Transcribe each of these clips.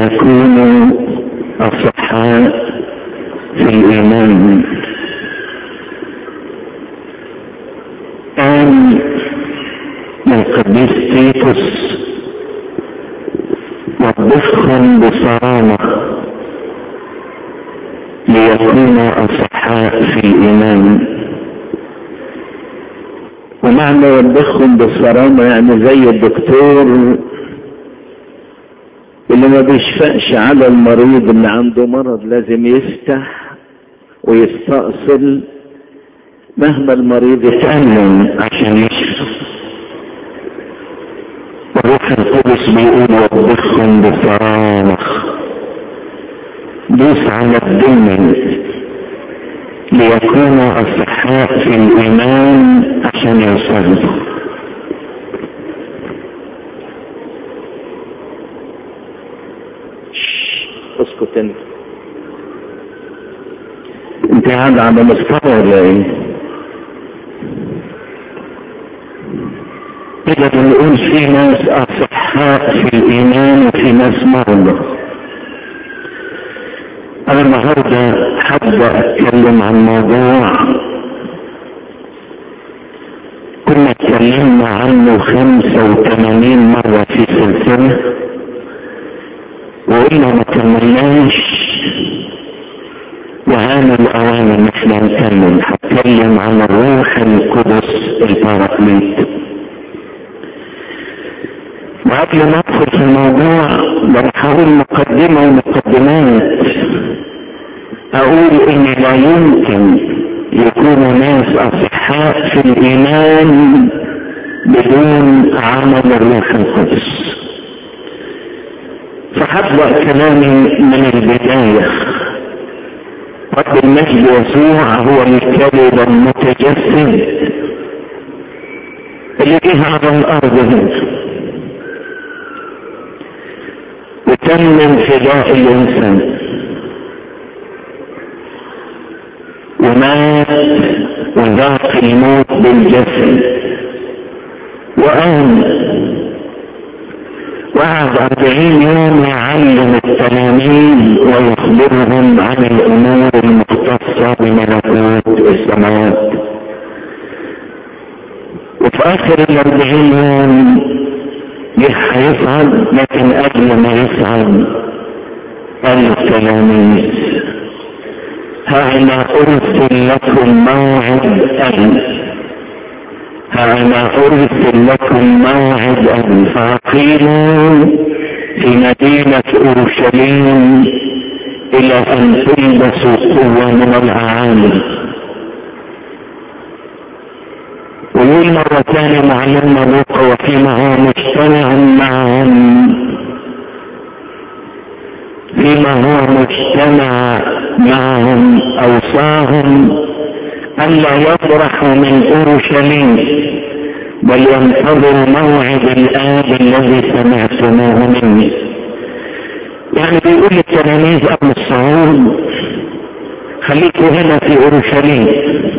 ليكونوا أصحاء في الإيمان قال القديس تيتوس وضفهم بصرامة ليكونوا أصحاء في الإيمان ومعنى يوبخهم بالصرامة يعني زي الدكتور اللي ما بيشفقش على المريض اللي عنده مرض لازم يفتح ويستأصل مهما المريض يتألم عشان يشفى الروح القدس بيقول وبخهم بصرامة دوس على الدنيا ليكونوا أصحاء في الإيمان عشان يوصلوا اسكت انت انت قاعد على مستوى ولا ايه؟ كده بنقول في ناس اصحاء في الايمان وفي ناس مرضى انا النهارده حابة اتكلم عن موضوع كنا اتكلمنا عنه خمسة وثمانين مرة في سلسلة وقلنا ما كملناش وهان الاوان ان احنا نكمل هتكلم عن الروح القدس الباراكليت وقبل ما ادخل في الموضوع بحاول مقدمة ومقدمات اقول ان لا يمكن يكون ناس اصحاء في الايمان بدون عمل الروح القدس فهبدأ كلامي من البداية رب المجد يسوع هو الكلمة المتجسد اللي جه على الارض هنا وتم انفداء الانسان ومات وذاق الموت بالجسد وقام وقعد أربعين يوم يعلم التلاميذ ويخبرهم عن الأمور المختصة بملكوت السماوات وفي آخر الأربعين يوم جه هيصعد لكن قبل ما يصعد قال للتلاميذ ها أنا أرسل لكم موعد أبي ها أنا أرسل لكم موعد أبي فأقيموا في مدينة أورشليم إلى أن تلبسوا قوة من الأعالي ويقول مرة ثانية معلمنا لوقا وفيما هو مجتمع معهم فيما هو مجتمع معهم أوصاهم ألا يفرحوا من أورشليم بل ينتظروا موعد الآب الذي سمعتموه مني يعني بيقول للتلاميذ قبل الصعود خليكوا هنا في أورشليم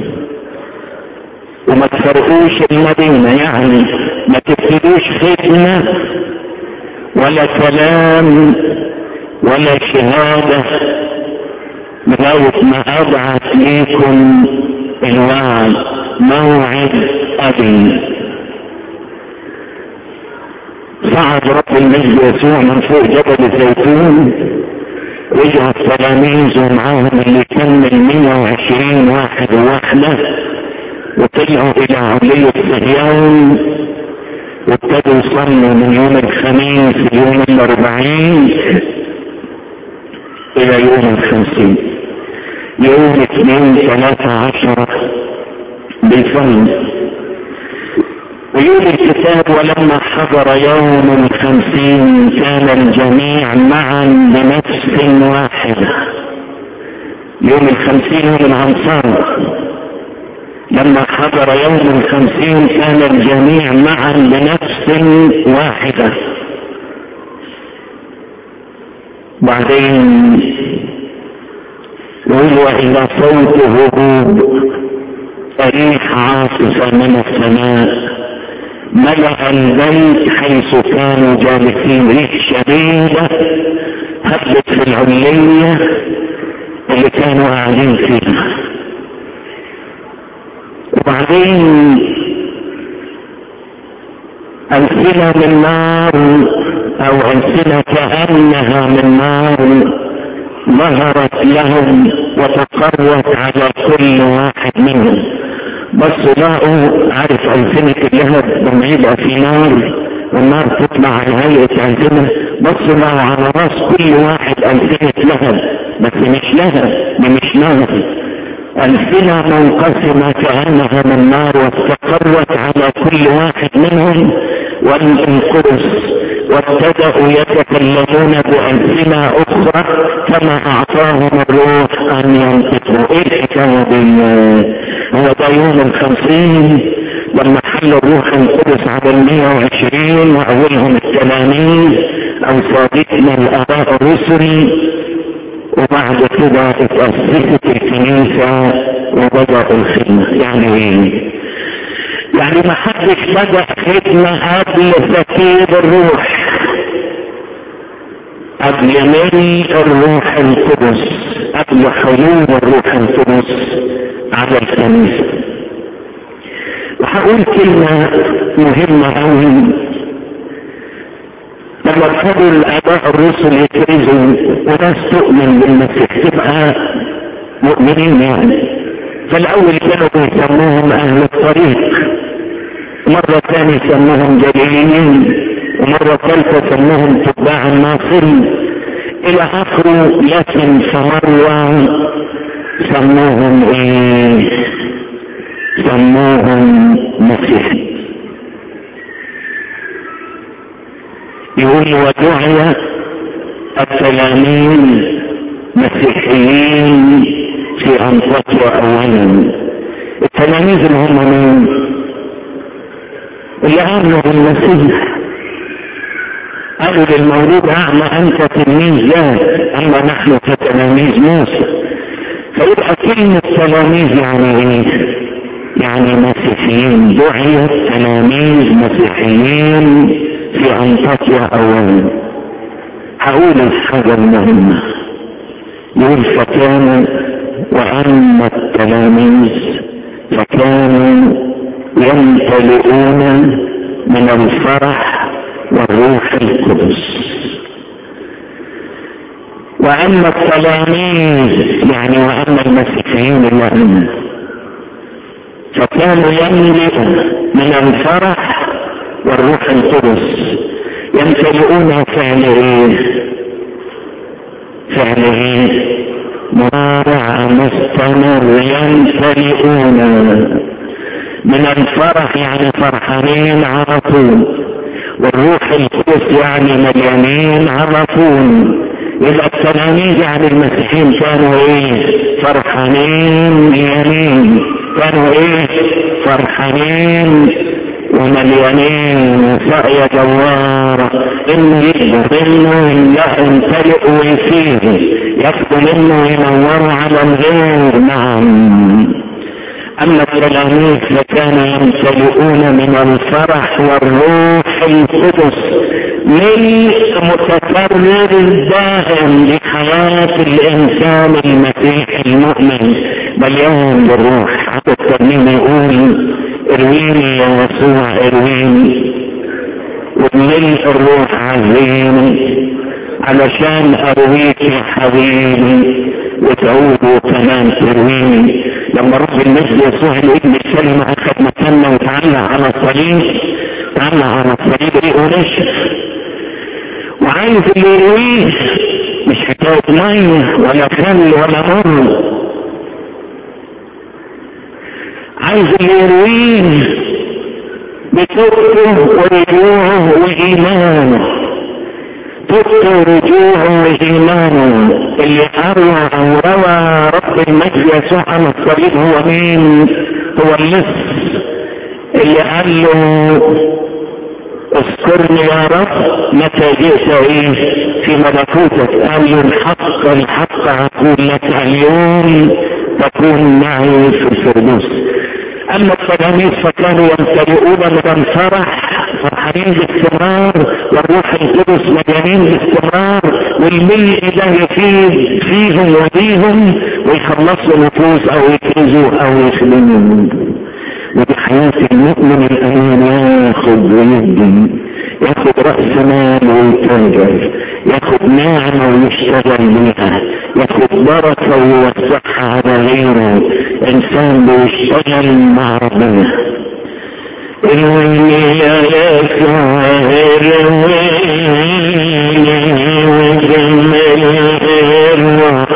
وما تفرقوش المدينة يعني ما تبتدوش فتنة ولا كلام ولا شهادة لغاية ما أبعث ليكم الوعد موعد أبي صعد رب المجد يسوع من فوق جبل الزيتون رجع التلاميذ ومعاهم اللي كمل 120 واحد وواحدة وطلعوا إلى علية صهيون وابتدوا يصلوا من يوم الخميس يوم الأربعين إلى يوم الخمسين يوم اثنين ثلاثة عشر بالفم ويقول الكتاب ولما حضر يوم الخمسين كان الجميع معا بنفس واحدة يوم الخمسين يوم العنصار لما حضر يوم الخمسين كان الجميع معا بنفس واحدة بعدين يقول وإذا صوت هبوب ريح عاصفة من السماء ملأ البيت حيث كانوا جالسين ريح شديدة هبت في العلية اللي كانوا قاعدين فيها وبعدين ألسنة من نار أو ألسنة كأنها من نار ظهرت لهم وتقرت على كل واحد منهم بس لقوا عارف ألسنة اللهب لما يبقى في نار والنار تطلع على هيئة ألسنة بصوا لقوا على راس كل واحد ألسنة لهب بس مش لهب دي مش نار ألسنة منقسمة كأنها من نار واستقرت على كل واحد منهم والانقرص وابتدأوا يتكلمون بألسنة أخرى كما أعطاهم الروح أن ينطقوا إيه الحكاية دي؟ هو ده يوم الخمسين لما حل الروح القدس على المية وعشرين وأولهم التلاميذ أو صادقنا الآباء الرسل وبعد كده اتأسست الكنيسة وبدأ الخدمة يعني ايه؟ يعني ما حدش بدأ خدمة قبل سكيب الروح قبل ملء الروح القدس قبل حلول الروح القدس على الكنيسة وهقول كلمة مهمة أوي لما ابتدوا الآباء الرسل يكرزوا وناس تؤمن بالمسيح تبقى مؤمنين يعني فالأول كانوا بيسموهم أهل الطريق مرة ثانية سموهم جليليين ومرة ثالثة سموهم تباع الناصر إلى آخره لكن فمرة سموهم إيه؟ سموهم مسيحي يقول ودعي التلاميذ مسيحيين في أنطاكيا أولا التلاميذ اللي هم مين؟ اللي آمنوا بالمسيح قالوا للمولود أعمى أنت تلميذ لا أما نحن كتلاميذ موسى فيبقى كلمة تلاميذ يعني إيه؟ يعني مسيحيين دعيت تلاميذ مسيحيين في أنطاكيا أولا هقول الحاجة المهمة يقول فكان وأما التلاميذ فكانوا يمتلئون من الفرح والروح القدس وأما التلاميذ يعني وأما المسيحيين اللهم فكانوا يملئون من الفرح والروح القدس يمتلئون فعل ايه فعل ايه مضارع مستمر يمتلئون من الفرح يعني فرحانين على طول والروح القدس يعني مليانين على طول يبقى التلاميذ يعني المسيحيين كانوا ايه فرحانين مليانين كانوا ايه فرحانين ومليانين سعي جوار انه يقدر انه يمتلئ ويفيه يقدر انه ينور على الغير نعم اما التلاميذ فكانوا يمتلئون من الفرح والروح القدس ملء متكرر دائم لحياة الانسان المسيحي المؤمن مليان بالروح حتى الترنيم يقول ارويني يا يسوع ارويني وبملء الروح عزيني علشان ارويك يا حبيبي وتعود كمان ترويني لما رب المجد يسوع الابن الكلمة اخذ مكاننا وتعلق على الصليب تعلق على الصليب ايه ونشف وعايز اللي يرويه مش حكاية مية ولا خل ولا مر عايز اللي يرويه بتوبته ورجوعه وإيمانه توبته ورجوعه وإيمانه اللي أروى أو روى رب المجد يسوع عن الصليب هو مين؟ هو اللص اللي قال له اذكرني يا رب متى جئت ايه في ملكوتك قال له الحق الحق اقول لك اليوم تكون معي في الفردوس اما التلاميذ فكانوا يمتلئون من الفرح فرحانين باستمرار والروح القدس مليانين باستمرار والملء ده يفيد فيهم وبيهم ويخلصوا نفوس او يكنزوا او يخدموا ودي حياة المؤمن الأمين ياخد ويدي ياخد رأس مال ويتاجر ياخد نعمة ويشتغل بيها ياخد بركة ويوزعها على غيره إنسان بيشتغل مع ربنا الويل يا يسوع الويل وجمل الروح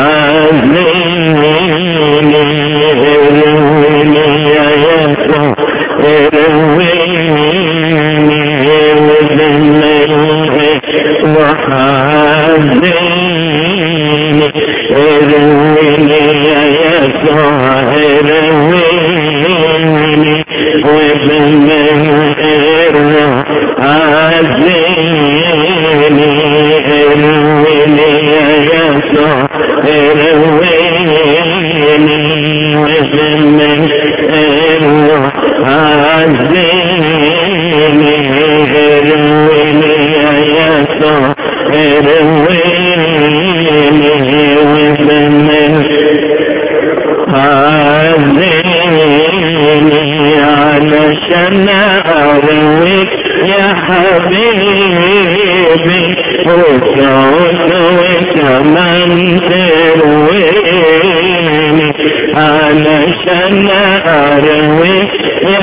عزيني الويل يا يسوع الويل وجمل الروح عزيني الويل يا يسوع الويل وجمل الروح عزيني الويل يا يسوع الويل وجمل الروح عزيني الويل يا يسوع الويل وجمل عزيني علشان أرويك يا حبيبي وسعود وكمان ترويني علشان أرويك يا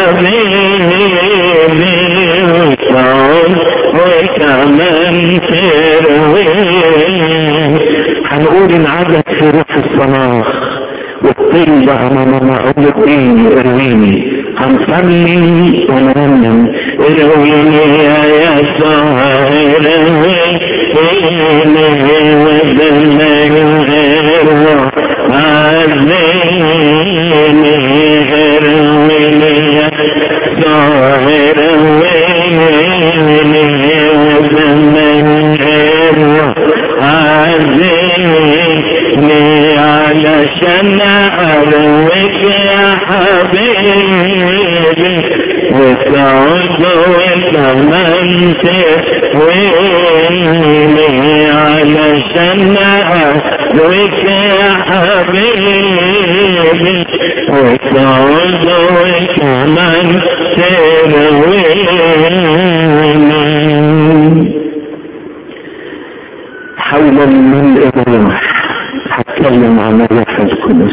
حبيبي وسعود وكمان ترويني هنقول العدد في روح الصلاة والطين بقى ماما اقول لك ايه ارويني هنصلي ونرنم ارويني يا يسوع ارويني وزمن الروح عزيني ارويني يا يسوع ارويني وزمن الروح عزيني علشان أرويك يا حبيبي وسعود وكمان تهويني علشان أرويك يا حبيبي وسعود وكمان تهويني حول الملء الروح هتكلم عن الروح القدس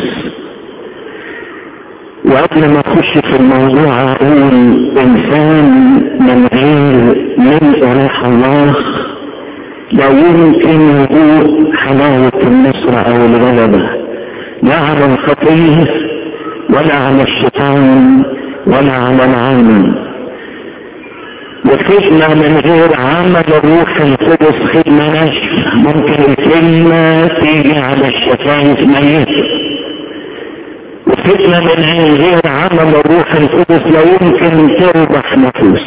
وقبل ما اخش في الموضوع اقول انسان من غير ملء روح الله لا يمكن وجود حلاوة النصر او الغلبة لا على الخطية ولا على الشيطان ولا على العالم وخدمة من غير عمل الروح القدس خدمة ناشفة ممكن الكلمة تيجي على الشفايف ميتة وخدمة من غير عمل الروح القدس لا يمكن تربح نفوس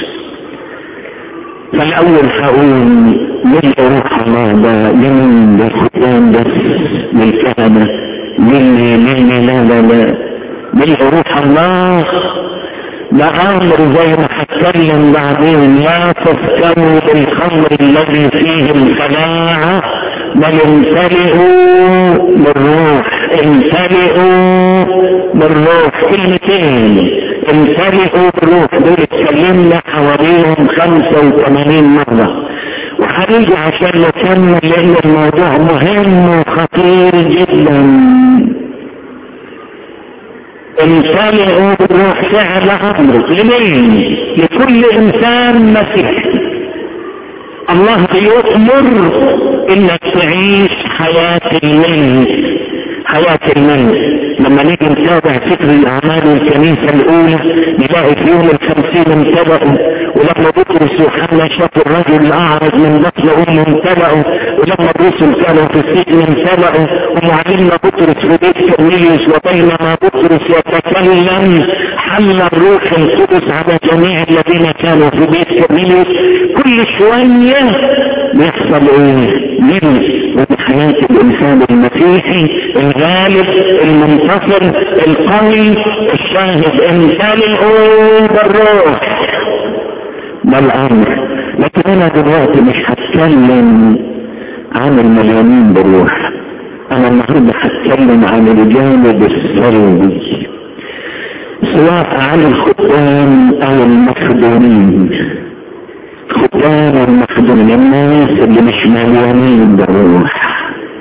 فالأول هقول ملء روح الله ده لمن للخدام بس للكهنة مني مني لا لا لا ملء روح الله ده امر زي ما هتكلم بعدين لا تفكروا بالخمر الذي فيه الخلاعة بل امتلئوا بالروح امتلئوا بالروح كلمتين امتلئوا بالروح دول اتكلمنا حواليهم 85 مرة وهنيجي عشان نكمل لان الموضوع مهم وخطير جدا امتلئوا بالروح فعل امر لمين لكل انسان مسيحي الله بيؤمر انك تعيش حياة المن حياة المن لما نيجي نتابع فكر الاعمال الكنيسة الاولى نلاقي في يوم الخمسين امتلأوا ولما بطرس وحنا شافوا الرجل الاعرج من بطن امه امتلأوا ولما الرسل كانوا في السجن امتلأوا ومعلمنا بطرس في بيت كورنيليوس وبينما بطرس يتكلم حل الروح القدس على جميع الذين كانوا في بيت كورنيليوس كل شوية بيحصل ايه؟ من وفي حياة الانسان المسيحي الغالب المنتصر القوي الشاهد امتلئوا بالروح ده الامر لكن انا دلوقتي مش هتكلم عن المليانين بالروح انا النهارده هتكلم عن الجانب السلبي سواء عن الخدام او المخدومين خدام المخدومين الناس اللي مش مليانين بالروح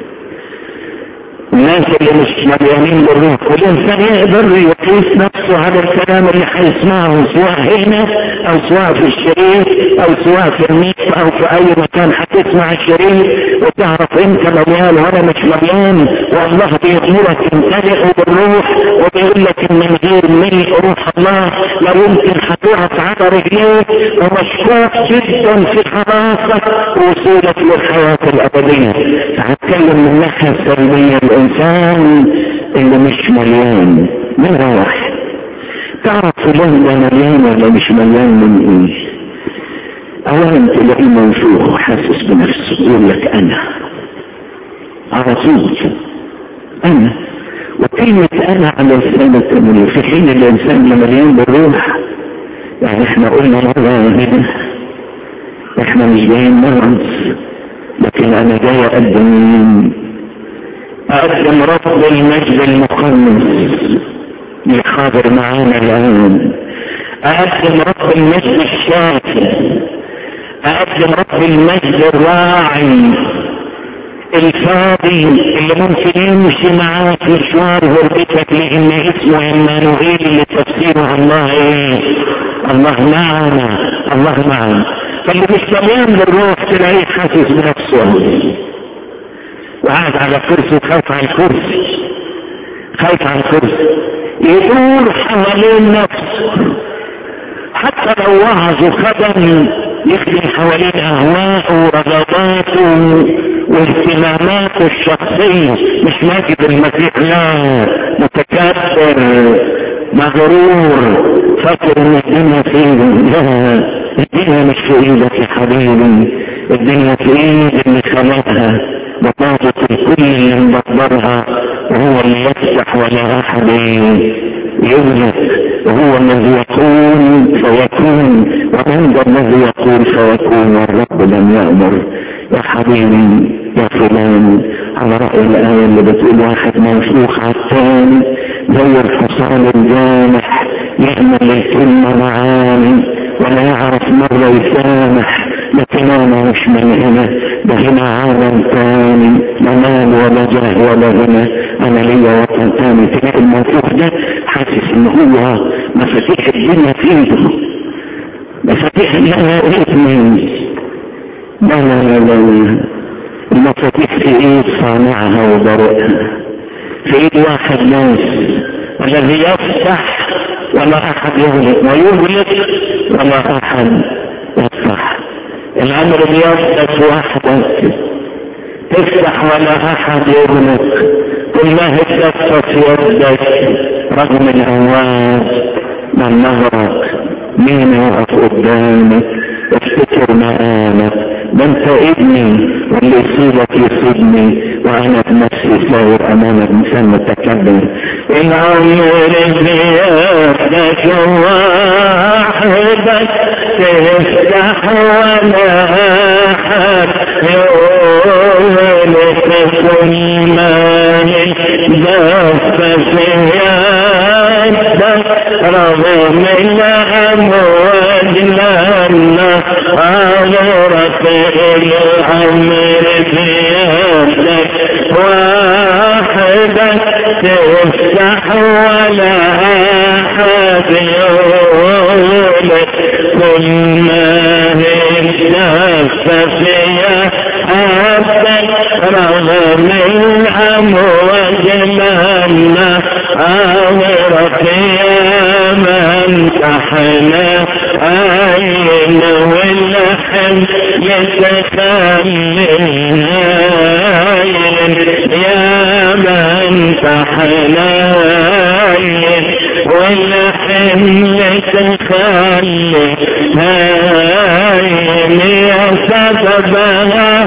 الناس اللي مش مليانين بالروح والانسان يقدر يقيس نفسه على الكلام اللي هيسمعه سواء هنا او سواء في الشريط او سواء في النت او في اي مكان هتسمع الشريط وتعرف انت مليان وانا مش مليان والله بيأمرك تمتلئ بالروح وبيقول لك ان من غير ملء روح الله لا يمكن هتقف على رجليك ومشكوك جدا في خلاصك ووصولك للحياة الابدية هتكلم من الناحية السلبية الانسان اللي مش مليان من راح تعرف فلان ده مليان ولا مش مليان من ايه اولا تلاقيه منفوخ وحاسس بنفسه يقول لك انا على طول انا وكلمة انا على لسان التمرير في حين الانسان اللي مليان بالروح يعني احنا قلنا مرة هنا احنا مش جايين نرقص لكن انا جاي اقدم اقدم رب المجد المقدس الحاضر معانا الان اقدم رب المجد الشافي اقدم رب المجد الراعي الفاضي اللي ممكن يمشي معاك مشوار غربتك لان اسمه عمانوئيل اللي تفسيره الله ايه الله معنا الله معنا فاللي مش مليان بالروح تلاقيه حاسس بنفسه وقاعد على كرسي وخايف على الكرسي خايف على الكرسي يدور حوالين نفسه حتى لو وعظ وخدم يخدم حوالين اهواءه ورغباته واهتماماته الشخصية مش ماجد المسيح لا متكبر مغرور فاكر ان الدنيا في ايده لا الدنيا مش في ايدك يا حبيبي الدنيا في ايد اللي خلقها بطاطة الكل اللي مدبرها وهو اللي يفتح ولا احد يغلق وهو الذي يقول فيكون وعند الذي يقول فيكون والرب لم يأمر يا حبيبي يا فلان على رأي الآية اللي بتقول واحد منفوخ على الثاني زي الحصان الجامح يعمل الكلمة معاني ولا يعرف مرة يسامح لكن انا مش من هنا ده هنا عالم تاني لا مال ولا جاه ولا غنى انا ليا وطن تاني تلاقي المنفوخ ده حاسس ان هو مفاتيح الدنيا في ايده مفاتيح لا اثنين لا لا لا لا المفاتيح في ايد صانعها وبارئها في ايد واحد ناس الذي يفتح ولا احد يغلق ويغلق ولا احد يفتح الامر بيفتح وحدك تفتح ولا احد يغلق كلها تفتح يدك رغم الهواز من نظرك مين يقف قدامك افتكر مقامك ده انت ابني واللي يصيبك يصيبني وانا بنفسي صاير امامك انسان متكبر العمر بيدك وحدك تفتح ولا احد يقولك كل ما دف في يدك رغم الامواج لنا عبرت الامر بيدك وحدك تفتح ولا احد يقولك كل ما دف في يدك رغم الامواج لنا عبرت يا من تحنا عين واللحم يتخلل يا من تحنا عين واللحم يتخلل هاين يا سببها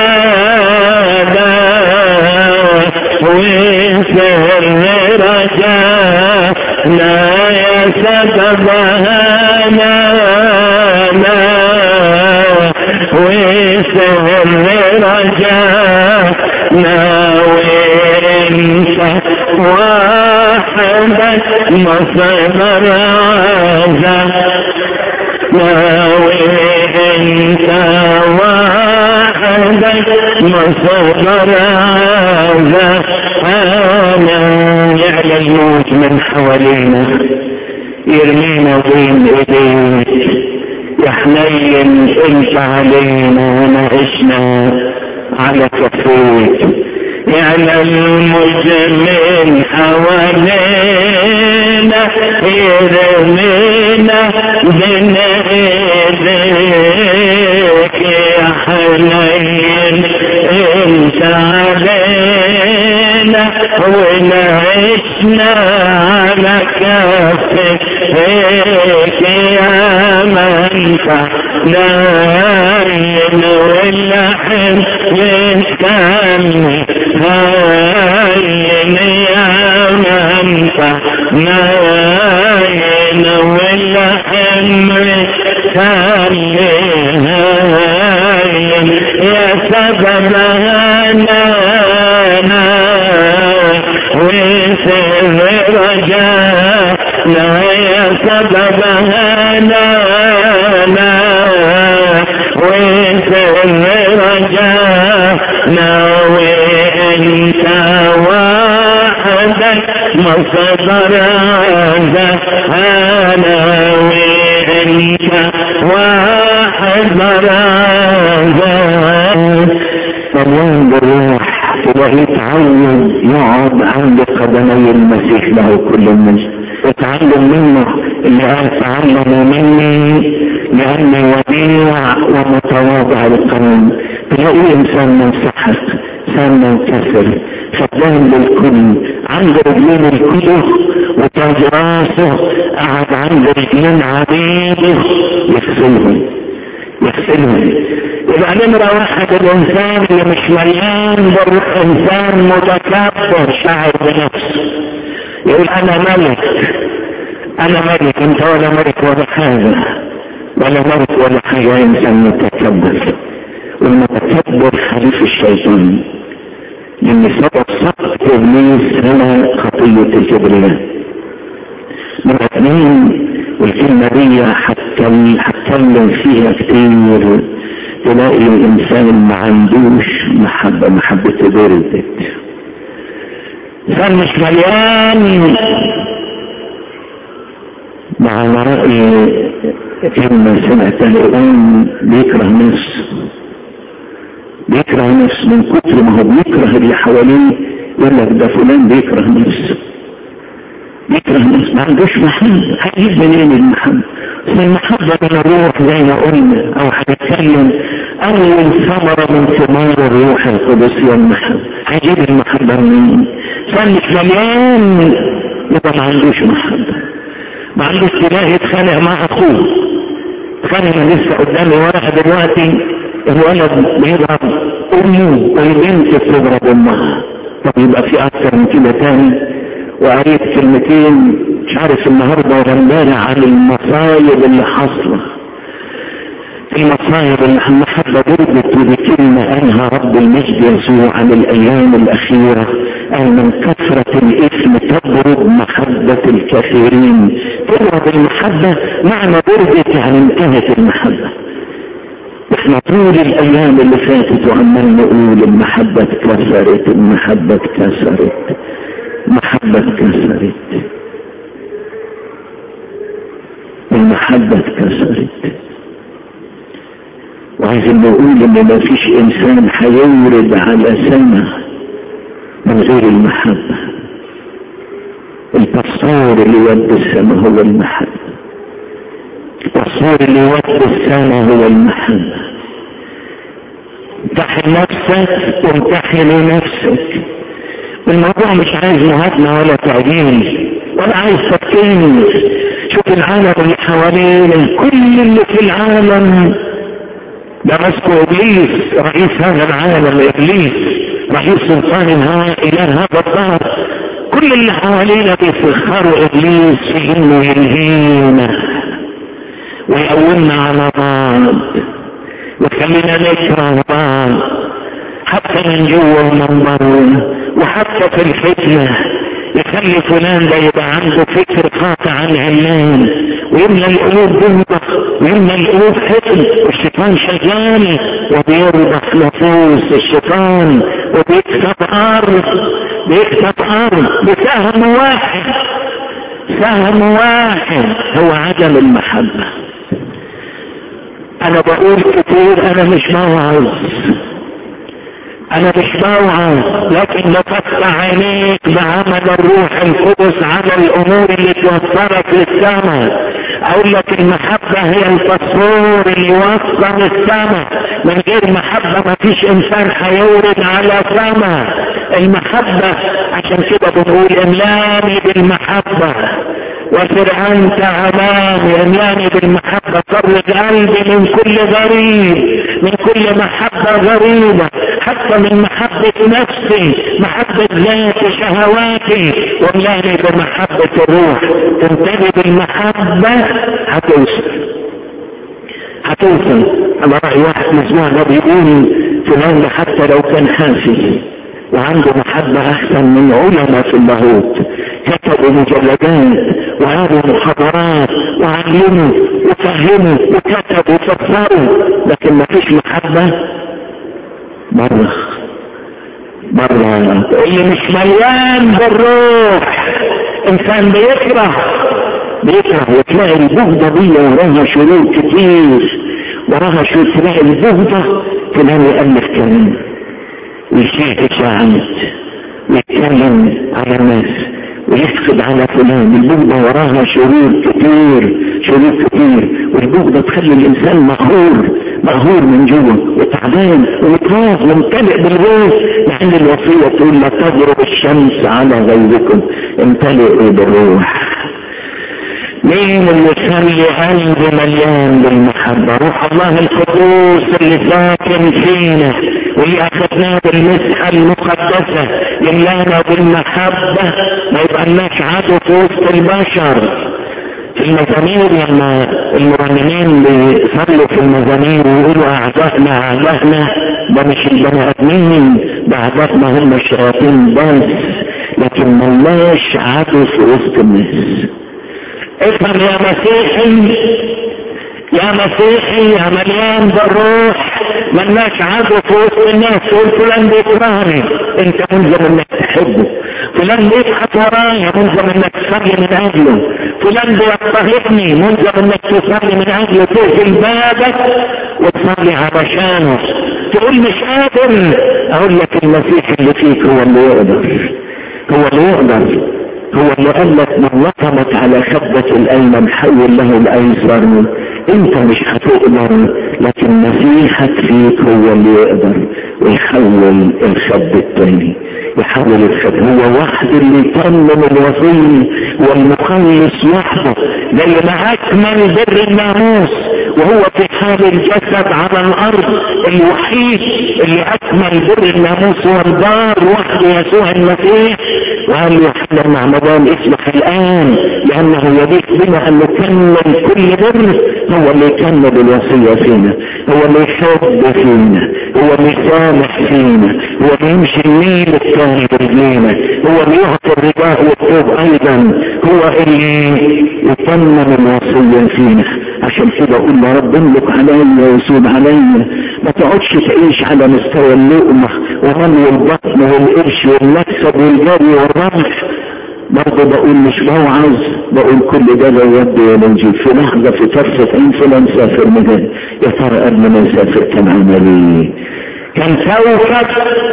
نادى وسر رجاء لا يا سببها نادى وسر رجاء رجعنا وانت وحدك مصدر عزاء وانت وحدك مصدر عزاء انا يعلى الموت من حوالينا يرمينا بين ايديك يا حنين انت علينا ونعشنا على كفيك يعلى الموت من حوالينا يرمينا بين ايديك يا حنين انت علينا ونعشنا على كفك يا من نايم واللحم يستني هاين يا من نايم واللحم يستني هاين يا سبب هنانا وسر رجانا يا سبب هنانا وسر رجانا وانت وحدك مصدر انا وانت وحدك الله بالروح تلاقيه يتعود يقعد عند قدمي المسيح له كل المجد اتعلم منه اللي قال تعلموا مني لاني وديع ومتواضع القلب تلاقيه انسان منسحق انسان منكسر خدام للكل عند رجلين الكله وتاج راسه قعد عند رجلين عبيده يغسلهم يغسلهم يبقى نمرة واحد الانسان اللي مش مليان بالروح انسان متكبر شاعر بنفسه يقول انا ملك انا ملك انت ولا ملك ولا حاجة ولا ملك ولا حاجة انسان متكبر والمتكبر حليف الشيطان لان سبب سقط ابليس هنا خطية الكبرياء مرة اثنين والكلمة دي هتكلم فيها كتير تلاقي الانسان ما عندوش محبة محبة بردت انسان مش مليان مع رأي كلمة سمعتها الآن بيكره نفسه بيكره نفسه من كتر ما هو بيكره اللي حواليه يقول لك ده فلان بيكره نفسه بيكره نفسه ما عندوش محبة هيجيب منين المحبة بس المحبة من الروح زي ما قلنا او هنتكلم اول ثمرة من ثمار الروح القدس هي المحبة هيجيب المحبة منين كان مش مليان يبقى ما عندوش محبة ما عندوش تلاقي يتخانق مع اخوه اتخانق لسه قدامي ورقة دلوقتي الولد بيضرب امه والبنت بتضرب امها طب يبقى في اكتر من كده تاني وقريت كلمتين مش عارف النهارده ولا امبارح عن المصايب اللي حاصله المصايب اللي المحبة ضربت بكلمة قالها رب المجد يسوع عن الأيام الأخيرة قال من كثرة الإثم تضرب محبة الكثيرين تضرب المحبة معنى ضربت يعني انتهت المحبة احنا طول الأيام اللي فاتت وعمال نقول المحبة اتكسرت المحبة اتكسرت المحبة اتكسرت المحبة اتكسرت وعايزين نقول ان ما فيش انسان هيورد على سنة من غير المحبة البصار اللي يود السماء هو المحبة البصار اللي يود السماء هو المحبة امتحن نفسك وامتحن نفسك الموضوع مش عايز مهاتنا ولا تعجيل ولا عايز تفكير شوف العالم اللي حوالينا كل اللي في العالم ده مسكه ابليس رئيس هذا العالم ابليس رئيس سلطان الهواء اله هذا الدهر كل اللي حوالينا بيفخروا ابليس في انه يلهينا ويقومنا على بعض ويخلينا نكره بعض محبة من جوه ومن بره وحتى في الفتنة يخلي فلان ده يبقى عنده فكر قاطع عن علان ويملى القلوب بهضة ويملى القلوب حزن والشيطان شغال وبيربح نفوس الشيطان وبيكسب ارض بيكسب ارض بسهم واحد سهم واحد هو عدم المحبة انا بقول كتير انا مش موعظ انا مش موعظ لكن بفتح عينيك بعمل الروح القدس على الامور اللي توصلك للسماء اقول لك المحبة هي الفسفور اللي يوصل السماء من غير محبة ما فيش انسان هيورد على سماء المحبة عشان كده بنقول املاني بالمحبة وسر انت امامي املاني بالمحبة فرج قلبي من كل غريب من كل محبة غريبة حتى من محبة نفسي محبة ذاتي شهواتي واملاني بمحبة الروح تمتلي بالمحبة هتوصل هتوصل على رأي واحد الاسبوع ده بيقول فلان ده حتى لو كان حافي وعنده محبة أحسن من علماء في اللاهوت كتبوا مجلدات وهذه محاضرات وعلموا وفهموا وكتبوا وفسروا لكن ما فيش محبة مرة مرة اللي مش مليان بالروح إنسان بيكره بيكره وتلاقي البغضة دي وراها شرور كتير وراها شرور تلاقي البغضة فلان يألف كلام ويشيع إشاعات ويتكلم على الناس ويحقد على فلان البغضة وراها شرور كتير شرور كتير والبغضة تخلي الإنسان مقهور مقهور من جوه وتعبان ومتراض وممتلئ بالروح مع ان الوصية تقول لا تضرب الشمس على غيركم امتلئوا بالروح مين اللي يخلي قلبي مليان بالمحبة روح الله القدوس اللي ساكن فينا واللي اخذناه بالمسحة المقدسة يملانا بالمحبة ما يبقالناش عدو في وسط البشر في المزامير لما المرنمين بيصلوا في المزامير ويقولوا اعدائنا اعدائنا ده مش البني ادمين ده اعدائنا هم الشياطين بس لكن ملاش عدو في وسط الناس افهم يا مسيحي يا مسيحي يا مليان بالروح ملناش عدو في وسط الناس تقول فلان بيكرهني انت ملزم انك تحبه فلان بيبحث ورايا ملزم انك تصلي من اجله فلان بيضطهدني ملزم انك تصلي من اجله تقفل بابك وتصلي علشانه تقول مش قادر اقول لك المسيح اللي فيك هو اللي يقدر هو اللي يقدر هو اللي قال لك من لطمت على خبة الايمن حول له الايسر انت مش هتقدر لكن مسيحك فيك هو اللي يقدر ويحول الخب التاني يحول الخب هو وحد اللي يتمم الوصي والمخلص وحده زي ما اكمل بر الناموس وهو في حال الجسد على الارض الوحيد اللي اكمل بر الناموس هو البار وحده يسوع المسيح وقال يوحنا مع مدام اسمح الان لانه يليق بنا ان نكمل كل بر هو اللي يكمل الوصية فينا هو اللي يحب فينا هو اللي يسامح فينا هو اللي يمشي الليل الثاني برجلينا هو اللي يعطي الرداء والطوب ايضا هو اللي يتمم الوصية فينا عشان كده اقول يا رب املك عليا وسود عليا ما تقعدش تعيش على مستوى اللقمة ورمي البطن والقرش والمكسب والجري والرمح برضه بقول مش موعظ بقول كل ده لا يد ولا نجيب في لحظة في طرفة عين فلان سافر مجال يا ترى قبل ما يسافر كان عمل ايه؟ كان كوكب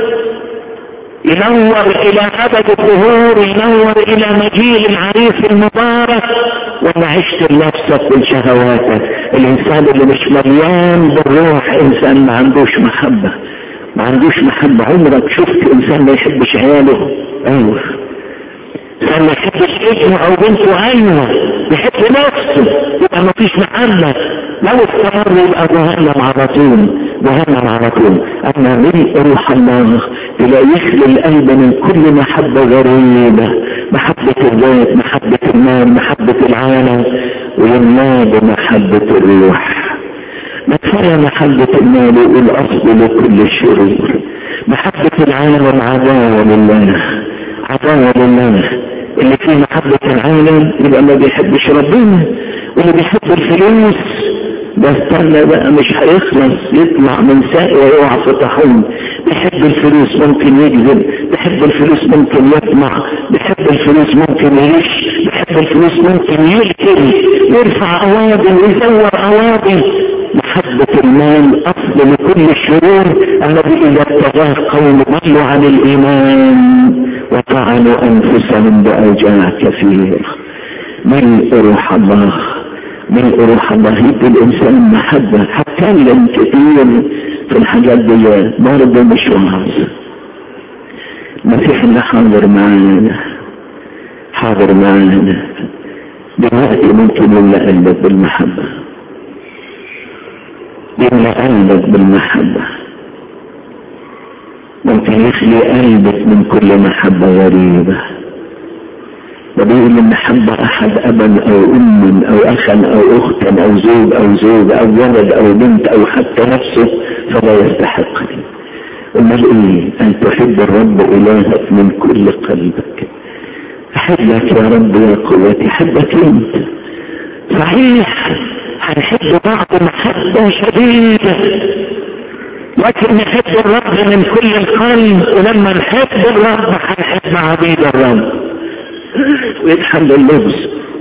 ينور الى ابد الظهور ينور الى مجيء العريس المبارك ولا عشت لنفسك بالشهوات الانسان اللي مش مليان بالروح انسان ما عندوش محبة ما عندوش محبة عمرك شفت انسان ما يحبش عياله ايوه انسان ما يحبش ابنه او بنته ايوه يحب نفسه يبقى ما فيش محبة لو استمر يبقى جهنم على طول جهنم على طول اما ملء روح الله تلاقي يخلي القلب من كل محبة غريبة محبة الذات محبة المال محبة العالم ويملاه بمحبة الروح ما كفاية محبة المال والاصل لكل الشرور محبة العالم عداوة لله عداوة لله اللي فيه محبة العالم يبقى ما بيحبش ربنا واللي بيحب الفلوس ده استنى بقى مش هيخلص يطلع من ساق ويقع في طاحون بيحب الفلوس ممكن يكذب بيحب الفلوس ممكن يطمع بيحب الفلوس ممكن يغش بيحب الفلوس ممكن يقتل يرفع قواضي ويزور قواضي محبة المال أصل لكل الشرور الذي إذا ابتغاه قوم ضلوا عن الإيمان وطعنوا أنفسهم بأوجاع كثيرة ملء روح الله ملء روح الله يدي الإنسان محبة هتكلم كتير في الحاجات دي برضه مش وعظ المسيح اللي حاضر معانا حاضر معانا دلوقتي ممكن يملأ قلبك بالمحبة يملأ قلبك بالمحبة ممكن يخلي قلبك من كل محبة غريبة وبيقول ان حب احد ابا او ام او اخا او اختا او زوج او زوج او ولد او بنت او حتى نفسه فلا يستحقني امال ايه ان تحب الرب الهك من كل قلبك احبك يا رب يا قوتي احبك انت صحيح هنحب بعض محبة شديدة لكن نحب الرب من كل القلب ولما نحب الرب هنحب عبيد الرب ويتحل اللبس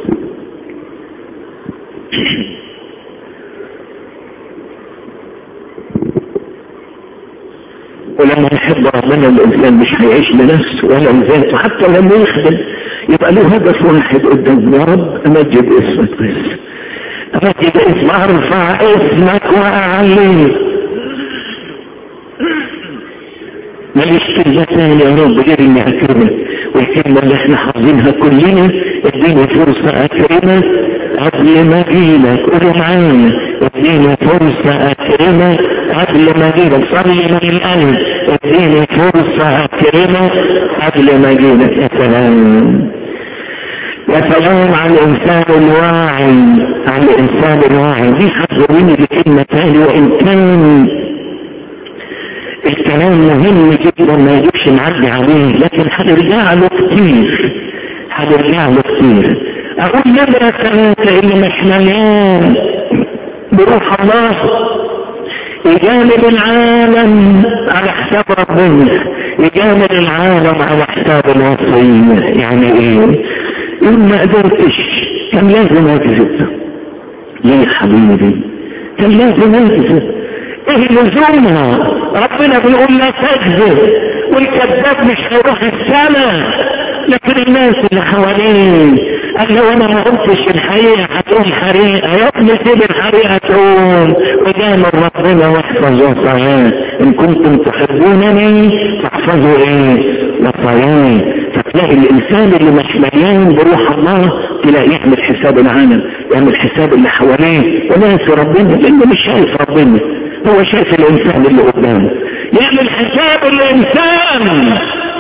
ولما يحب ربنا الانسان مش هيعيش لنفسه ولا لذاته حتى لما يخدم يبقى له هدف واحد قدام يا رب امجد اسمك بس امجد اسم ارفع اسمك واعليك ماليش كلمة تاني يا رب غير اني اكرمك والكلمة اللي احنا حافظينها كلنا اديني فرصة اكرمك قبل ما اجيلك قولوا معايا اديني فرصة اكرمك قبل ما اجيلك صلي من القلب اديني فرصة اكرمك قبل ما اجيلك يا سلام يا سلام على الانسان الواعي على الانسان الواعي دي حذروني بكلمة تاني وان كان الكلام مهم جدا ما يجبش نعدي عليه لكن هنرجع له كتير هنرجع له كتير اقول نمرة ثلاثة اللي مش مليان بروح الله يجامل العالم على حساب ربنا يجامل العالم على حساب الوصية يعني ايه يقول ما قدرتش كان لازم اكذب ليه يا حبيبي كان لازم اكذب ايه لزومها ربنا بيقول لا تكذب والكذاب مش هيروح السماء لكن الناس اللي حواليه قال لو انا ما قلتش الحقيقه هتقوم حريقه يا ابني سيب الحريقه تقوم وجامل ربنا واحفظ وصاياه ان كنتم تحبونني فاحفظوا ايه وصاياي فتلاقي الانسان اللي مش مليان بروح الله تلاقي يعمل حساب العالم يعمل حساب اللي حواليه وناس ربنا لانه مش شايف ربنا هو شايف الانسان اللي قدامه يعمل حساب الانسان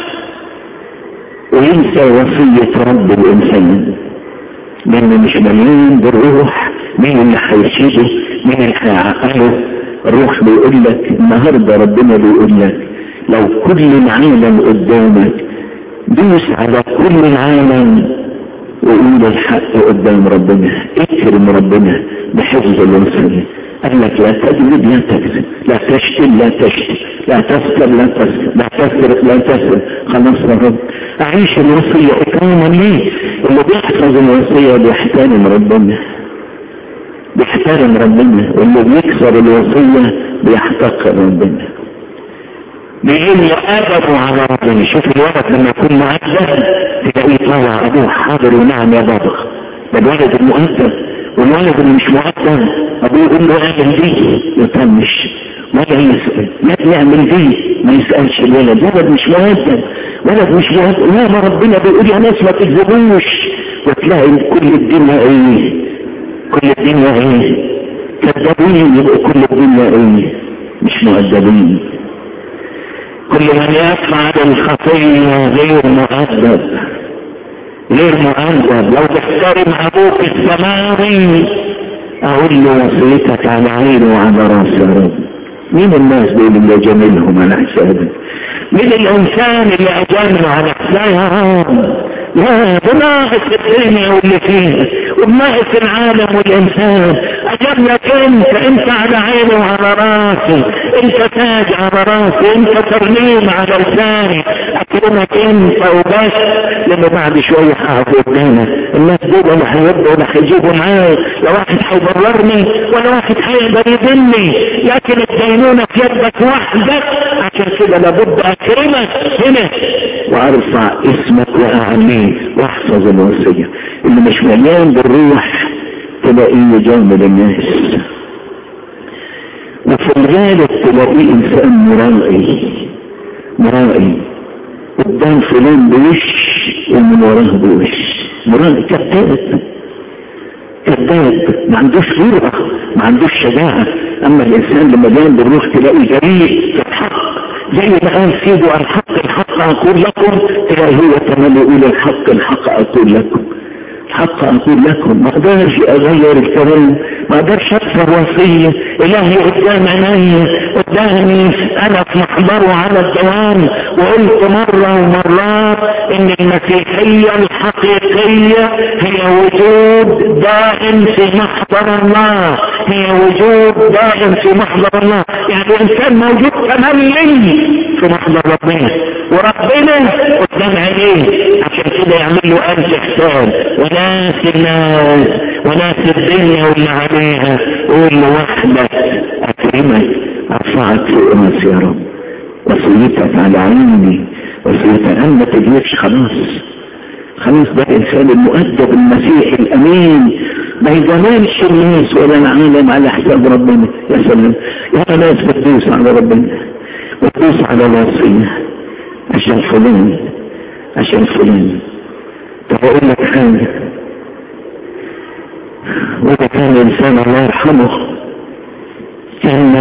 وينسى وصية رب الانسان لانه مش مليان بالروح مين اللي هيشيله مين اللي هيعقله الروح بيقول لك النهارده ربنا بيقول لك لو كل العالم قدامك دوس على كل العالم وقول الحق قدام ربنا اكرم ربنا بحفظ الوصية قال لك لا تكذب لا تكذب لا تشتم لا تشتم لا تسكر لا تسكر لا تسرق لا تسرق خلاص يا رب اعيش الوصية اكراما ليه اللي بيحفظ الوصية بيحترم ربنا بيحترم ربنا واللي بيكسر الوصية بيحتقر ربنا بيقل ادبه على ربنا شوف الولد لما يكون مؤدب تلاقيه طالع ابوه حاضر ونعم يا بابا ده الولد المؤدب والولد اللي مش مؤدب ابوه يقول له اعمل دي يطنش ولا يسأل لا يعمل دي ما يسألش الولد ولد مش مؤدب ولد مش مؤدب لا ما ربنا بيقول يا ناس ما تكذبوش وتلاقي كل الدنيا ايه كل الدنيا ايه كذابين يبقى كل الدنيا ايه مش مؤدبين كل من يفعل الخطية غير مؤدب غير مؤدب لو تحترم ابوك السماوي اقول له وصيتك على عيني وعلى راسي يا رب مين الناس دول اللي جملهم على حسابك مين الانسان اللي اجامله على حسابهم لا ده ناقص الدنيا واللي فيها وناقص العالم والانسان اجاملك انت انت على عيني وعلى راسي انت تاج على راسي انت ترنيم على لساني اكرمك انت وبس لما بعد شويه هقف قدامك الناس دول ولا هيبقوا ولا هيجيبوا معايا لا واحد هيبررني ولا واحد هيقدر يدلني لكن الدينونة في يدك وحدك عشان كده لابد اكرمك هنا وارفع اسمك واعليه واحفظ الوصية اللي مش مليان بالروح تلاقيه جامل الناس وفي الغالب تلاقيه انسان مرائي مرائي قدام فلان بوش ومن وراه بوش مرائي كذاب كذاب ما عندوش جرأة ما عندوش شجاعة اما الانسان لما مليان بالروح تلاقيه جريء الحق زي ما قال سيدوا الحق الحق اقول لكم تلاقي هو كمان يقول الحق الحق اقول لكم الحق اقول لكم ما اقدرش اغير الكلام ما اقدرش اكسر وصيه الهي قدام عيني قدامي انا في محضره على الدوام وقلت مره ومرات ان المسيحيه الحقيقيه هي وجود دائم في محضر الله هي وجود دائم في محضر الله يعني الانسان موجود تملي في محضر ربنا وربنا قدام عينيه عشان كده يعمل له ألف حساب وناس الناس وناس الدنيا واللي عليها قول له وحدك أكرمك أرفعك في أنس يا رب وصيتك على عيني وصيتك أن ما تجيبش خلاص خلاص ده الإنسان المؤدب المسيحي الأمين ما يضمنش الناس ولا العالم على حساب ربنا يا سلام يا ناس بتدوس على ربنا بتدوس على الوصية عشان فلان عشان فلان طب اقول لك حاجة وده كان انسان الله يرحمه كان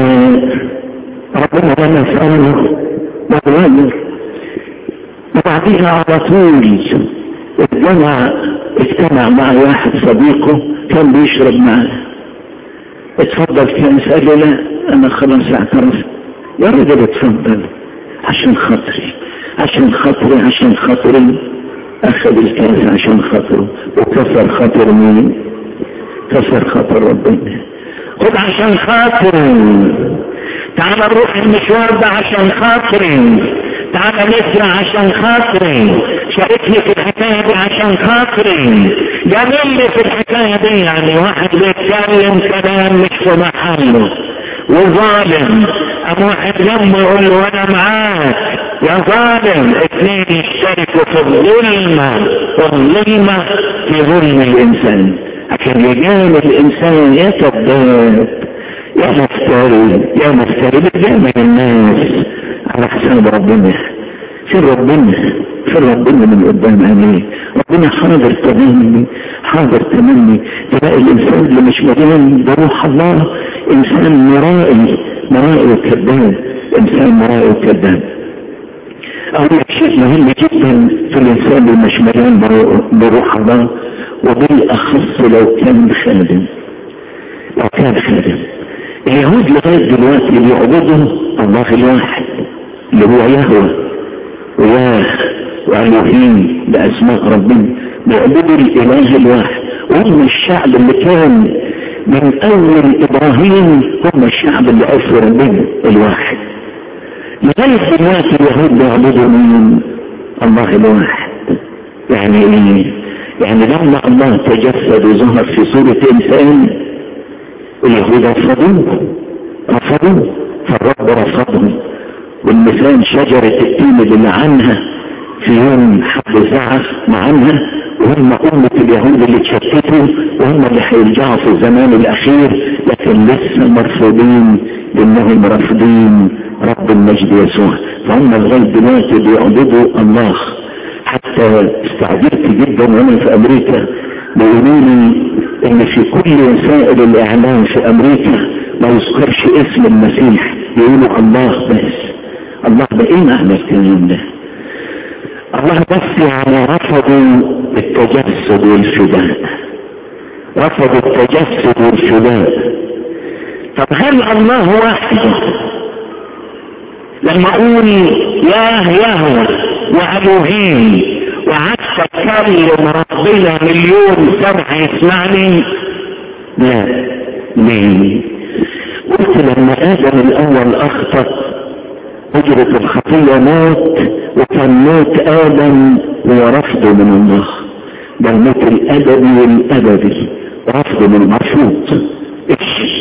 ربنا لما سأله وغير وبعديها على طول اجتمع اجتمع مع واحد صديقه كان بيشرب معاه اتفضل كان سأل لا انا خلاص اعترفت يا رجل اتفضل عشان خاطري عشان خاطري عشان خاطري اخذ الكاس عشان خاطره وكسر خاطر مين كسر خاطر ربنا خد عشان خاطري تعال نروح المشوار ده عشان خاطري تعال نسرع عشان خاطري شاركني في الحكاية دي عشان خاطري جميل في الحكاية دي يعني واحد بيتكلم كلام مش في محله وظالم ام واحد جنبه يقول له انا معاك يا ظالم اثنين يشتركوا في الظلمة والظلمة في ظلم الانسان عشان يجامل الانسان يا كذاب يا مفتري يا مفتري بتجامل الناس على حساب ربنا في ربنا في ربنا من قدام عينيه ربنا حاضر تمامي حاضر تمامي تلاقي الانسان اللي مش مليان بروح الله انسان مرائي مرائي وكذاب انسان مرائي وكذاب اقول لك شيء مهم جدا في الانسان اللي مش مليان بروح الله وبالاخص لو كان خادم لو كان خادم اليهود لغايه دلوقتي بيعبدوا الله الواحد اللي هو يهوه وياه والوهيم باسماء ربنا بيعبدوا الاله الواحد وهم الشعب اللي كان من اول ابراهيم هم الشعب اللي عرفوا ربنا الواحد لغايه دلوقتي اليهود بيعبدوا مين الله الواحد يعني ايه يعني لما الله تجسد وظهر في صورة انسان اليهود رفضوه رفضوه فالرب رفضهم والمثال شجرة التين اللي لعنها في يوم حب زعف معنها وهم أمة اليهود اللي اتشتتوا وهم اللي هيرجعوا في الزمان الأخير لكن لسه مرفوضين لأنهم رافضين رب المجد يسوع فهم لغاية دلوقتي بيعبدوا الله حتى استعجبت جدا وانا في امريكا بيقولوا لي ان في كل وسائل الاعلام في امريكا ما يذكرش اسم المسيح يقولوا الله بس الله ده ايه معنى الكلام ده الله بس يعني رفضوا التجسد والفداء رفضوا التجسد والفداء طب هل الله واحد لما اقول ياه يهوى والوهين وقعدت اتكلم ربنا مليون سمع يسمعني لا ليه قلت لما ادم الاول اخطأ اجرة الخطية موت وكان موت ادم هو رفضه من الله ده الموت الادبي والابدي رفضه من مرفوض ايش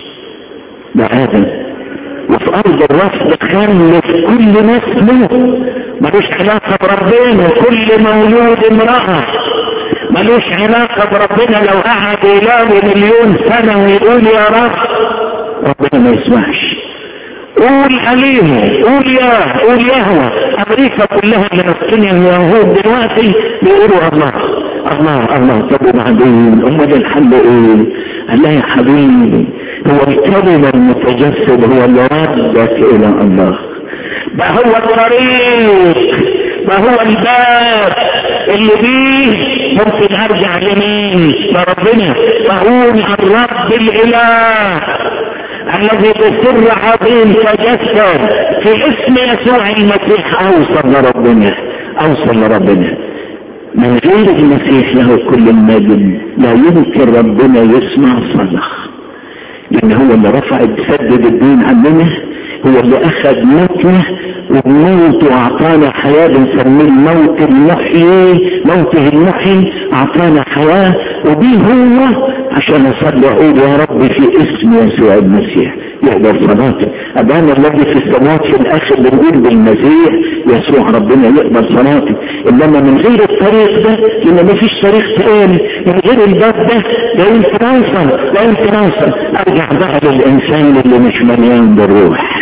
ده ادم وفي ارض الرفض خلف كل نسله ملوش علاقة بربنا كل مولود امرأة ملوش علاقة بربنا لو قعد يلاقي مليون سنة ويقول يا رب ربنا ما يسمعش قول عليه قول يا قول يهوى امريكا كلها اللي ماسكين اليهود دلوقتي بيقولوا الله الله الله طب وبعدين امال الحل ايه؟ قال لها يا حبيبي هو الكلمة المتجسد هو اللي ردك الى الله ما هو الطريق ما هو الباب اللي بيه ممكن ارجع لمين لربنا فاقول عن رب الاله الذي بسر عظيم تجسد في اسم يسوع المسيح اوصل لربنا اوصل لربنا من غير المسيح له كل المجد لا يمكن ربنا يسمع صلاة لان هو اللي رفع سدد الدين عننا هو اللي اخذ موتنا والموت واعطانا حياة بنسميه الموت المحيي موته المحيي اعطانا حياة وبيه هو عشان اصلي اقول يا رب في اسم يسوع المسيح يقبل صلاتي ابانا الذي في السماوات في الاخر بنقول بالمسيح يسوع ربنا يقبل صلاتي انما من غير الطريق ده لان ما فيش طريق تاني من غير الباب ده لا يمكن اوصل لا يمكن اوصل ارجع بقى للانسان اللي مش مليان بالروح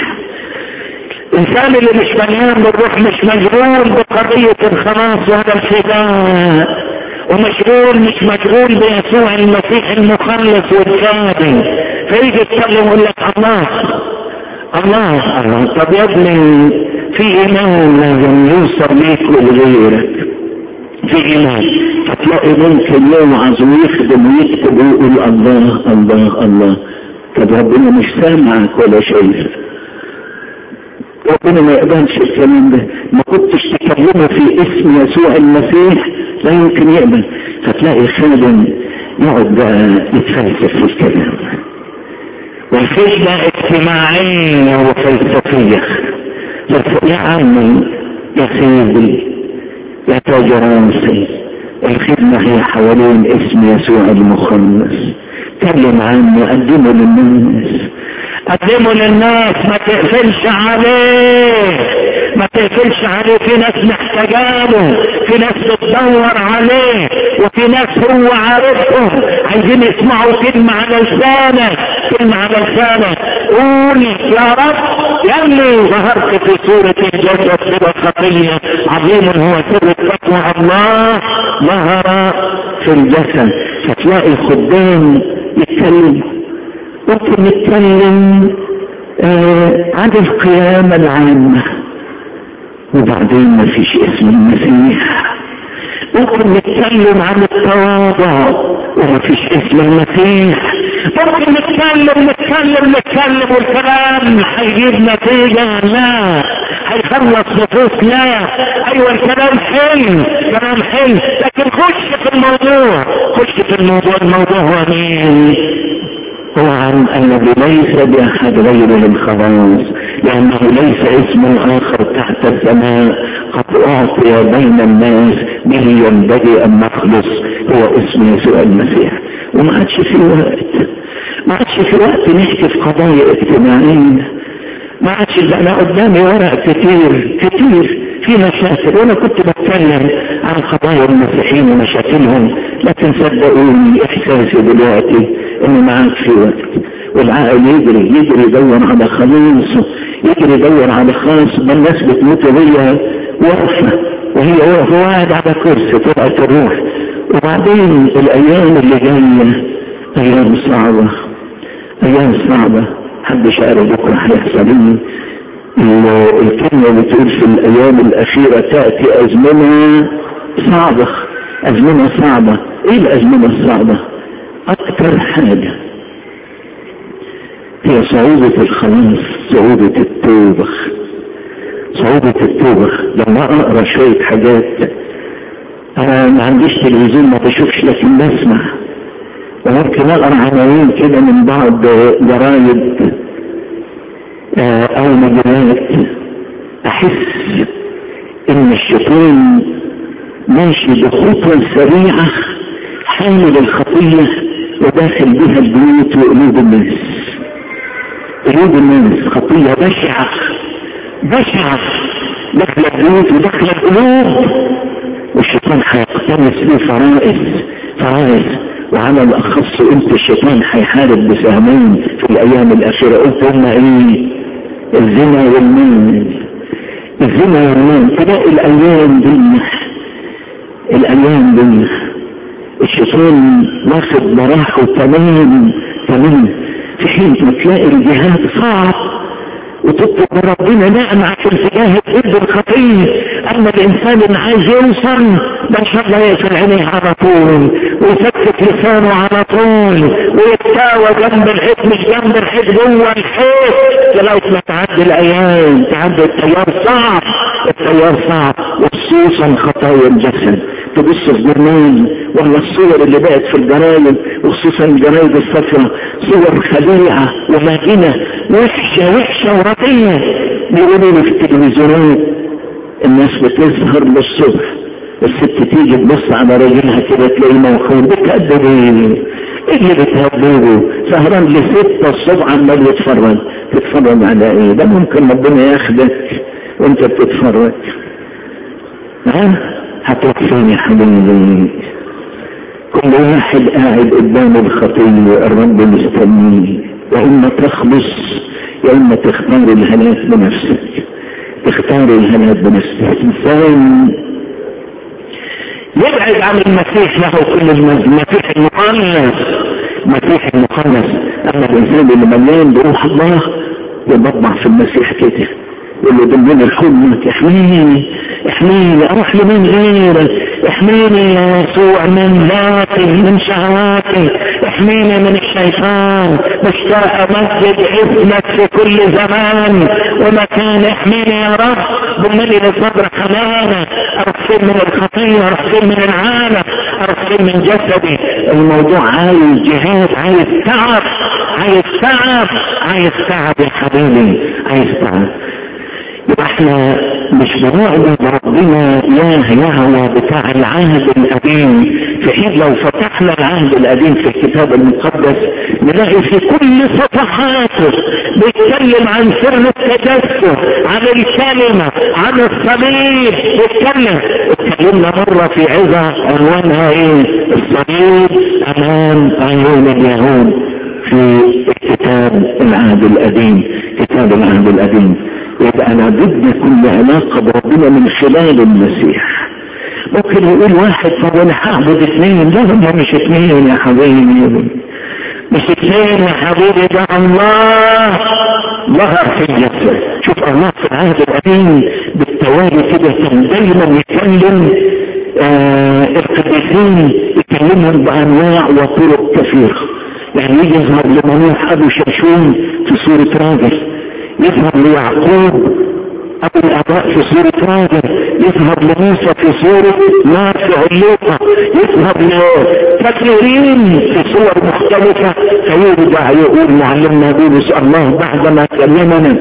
الانسان اللي مش مليان بالروح مش مشغول بقضية الخلاص وهذا الفداء ومشغول مش مشغول بيسوع المسيح المخلص والكامل فيجي يتكلم يقول لك الله الله الله طب يا ابني في ايمان لازم يوصل ليك ولغيرك في ايمان فتلاقي ممكن يوعظ ويخدم ويكتب ويقول الله الله الله طب ربنا مش سامعك ولا شايفك ربنا ما يقبلش الكلام ده ما كنتش تكلمه في اسم يسوع المسيح لا يمكن يقبل فتلاقي خادم يقعد بقى يتفلسف في الكلام والخدمة اجتماعية وفلسفية يا عمي يا سيدي يا تاج راسي الخدمة هي حوالين اسم يسوع المخلص كلم عنه قدمه للناس قدمه للناس ما تقفلش عليه ما تقفلش عليه في ناس محتاجاله في ناس بتدور عليه وفي ناس هو عارفهم عايزين يسمعوا كلمة على لسانك كلمة على لسانك قول يا رب يا اللي ظهرت في صورة الجسد بلا خطية عظيم هو سر التقوى الله ظهر في الجسد فتلاقي الخدام يتكلم ممكن نتكلم آه عن القيامة العامة وبعدين ما فيش اسم المسيح ممكن نتكلم عن التواضع وما فيش اسم المسيح ممكن نتكلم نتكلم نتكلم والكلام هيجيب نتيجة لا هيخلص نفوس لا ايوه الكلام حلو كلام حلو لكن خش في الموضوع خش في الموضوع الموضوع هو مين هو عن الذي ليس بأحد غيره الخلاص لأنه ليس اسم آخر تحت السماء قد أعطي بين الناس به ينبغي أن نخلص هو اسم يسوع المسيح وما عادش في وقت ما عادش في وقت نحكي في قضايا اجتماعية ما عادش أنا قدامي ورق كتير كتير في مشاكل وانا كنت بتكلم عن قضايا المسيحيين ومشاكلهم لكن صدقوني احساسي دلوقتي انه ما عاد في وقت والعقل يجري يجري يدور على خلاص يجري يدور على خاص ما الناس بتموت وهي واقفه وهي واقفه قاعد على كرسي طلعت الروح وبعدين الايام اللي جايه ايام صعبه ايام صعبه محدش عارف بكره هيحصل ايه الكلمة بتقول في الأيام الأخيرة تأتي أزمنة صعبة أزمنة صعبة إيه الأزمنة الصعبة؟ أكثر حاجة هي صعوبة الخلاص صعوبة التوبة صعوبة التوبة لما اقرا شوية حاجات انا ما عنديش تلفزيون ما بشوفش لكن بسمع وممكن اقرا عناوين كده من بعض جرايد او مجلات احس ان الشيطان ماشي بخطوة سريعة حامل الخطية وداخل بها البيوت وقلوب الناس قلوب الناس خطية بشعة بشعة داخل البيوت وداخل القلوب والشيطان هيقتنص له فرائس فرائس وعلى الاخص قلت الشيطان هيحارب بسهمين في الايام الاخيره قلت هما ايه الزنا والمال الزنا والمال تلاقي الايام دي الايام دي الشيطان واخد مراحه تمام تمام في حين تلاقي الجهاد صعب وتطلب من ربنا نعمة عشان تجاهد ضد الخطية اما الانسان اللي عايز يوصل ده ان شاء الله يقفل عينيه على طول ويسكت لسانه على طول ويتساوى جنب الحيط مش جنب الحيط جوه الحيط لغايه ما تعدي الايام تعدي التيار صعب التيار صعب وخصوصا خطايا الجسد تبص في برنامج ولا الصور اللي بقت في الجرايد وخصوصا الجرايد الصفراء صور خليعة وماكنة وحشة وحشة ورقية بيقولوا لي في التلفزيونات الناس بتظهر للصبح الست تيجي تبص على راجلها كده تلاقيه موخور بتهدد ايه؟ ايه اللي بتهدده؟ سهران لستة الصبح عمال يتفرج تتفرج على ايه؟ ده ممكن ربنا ياخدك وانت بتتفرج ها؟ هتروح فين يا حبيبي كل واحد قاعد قدام الخطية الرب مستنيه وإما تخلص يا إما تختار الهلاك بنفسك تختار الهلاك بنفسك إنسان يبعد عن المسيح له كل المسيح المخلص المسيح المخلص أما الإنسان اللي مليان بروح الله يبضع في المسيح كده يقول له دلنا الحب احميني احميني اروح لمين غيرك احميني يا يسوع من ذاتي من شهواتي احميني من الشيطان مشتاق امجد اسمك في كل زمان ومكان احميني يا رب ضمني لصدر حنانك اروح فين من الخطيه اروح فين من العالم اروح فين من جسدي الموضوع عايز جهاد عايز تعب عايز تعب عايز تعب يا حبيبي عايز تعب يبقى احنا مش بنعبد ربنا ياه يهوى بتاع العهد القديم في حين لو فتحنا العهد القديم في الكتاب المقدس نلاقي في كل صفحاته بيتكلم عن سر التجسد عن الكلمة عن الصليب بيتكلم اتكلمنا مرة في عظة عنوانها ايه الصليب امام عيون اليهود في كتاب العهد القديم كتاب العهد القديم يبقى انا ضد كل علاقة بربنا من خلال المسيح ممكن يقول واحد طب انا هعبد اثنين لا هم مش اثنين يا حبيبي مش اثنين يا حبيبي ده الله ظهر في الجسد شوف الله في العهد القديم بالتوالي كده كان دايما يكلم آه القديسين يكلمهم بانواع وطرق كثيره يعني يجي يظهر لمنوح ابو شمشون في صوره راجل يظهر ليعقوب ابو الاباء في صورة راجل يظهر لموسى في صورة نار في علوقة يظهر لكثيرين في صور مختلفة فيرجع يقول معلمنا بولس الله بعدما كلمنا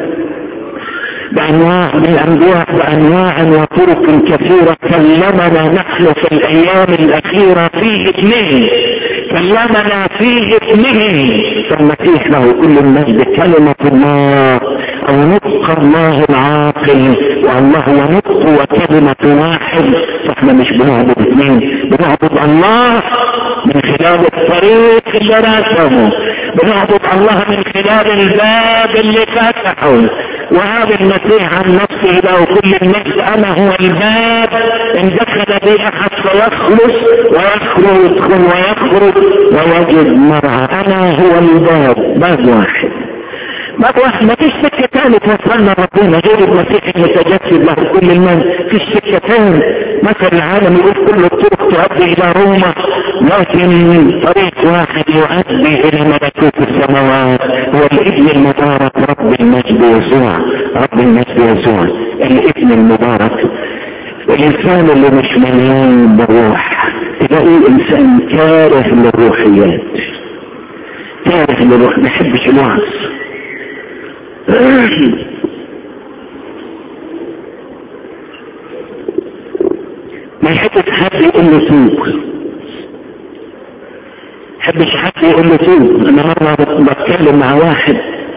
بانواع من الانبياء بانواع وطرق كثيرة كلمنا نحن في الايام الاخيرة في اثنين كلمنا في ابنه فالمسيح له كل المجد كلمة الله او نطق الله العاقل والله هو نطق وكلمة واحد فاحنا مش بنعبد اثنين بنعبد الله من خلال الطريق اللي رسمه بنعبد الله من خلال الباب اللي فتحه وهذا المسيح عن نفسه له كل المجد انا هو الباب ان دخل بي احد فيخلص ويخرج يدخل ويخرج ويجد مرعى انا هو الباب باب واحد باب واحد ما فيش سكة تاني توصلنا ربنا غير المسيح المتجسد له كل المال فيش سكة تاني مثل العالم يقول كل الطرق تؤدي الى روما لكن طريق واحد يؤدي الى ملكوت السماوات هو الابن المبارك رب المجد يسوع رب المجد يسوع الابن المبارك الانسان اللي مش مليان بالروح تلاقيه انسان كاره للروحيات كاره للروح ما يحبش الوعظ ما يحبش حد يقول له توب يحبش حد يقول له توب انا مرة بتكلم مع واحد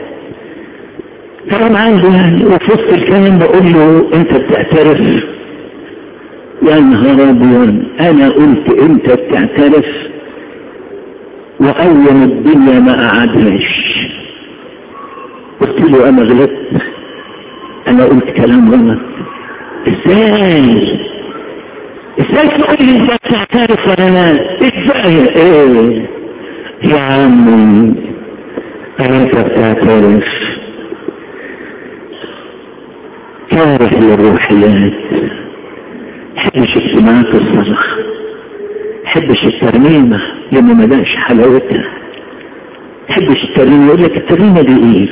كلام عنده يعني وفي وسط الكلام بقول له انت بتعترف يا نهار ابيض انا قلت انت بتعترف واول الدنيا ما قعدهاش قلت له انا غلطت انا قلت كلام غلط ازاي ازاي تقول لي انت بتعترف ولا لا ازاي ايه يا عمي انت بتعترف كاره للروحيات حبش اجتماعات الصلاة حبش الترميمة لما ما داش حلاوتها حبش الترميمة يقول لك الترميمة دي ايه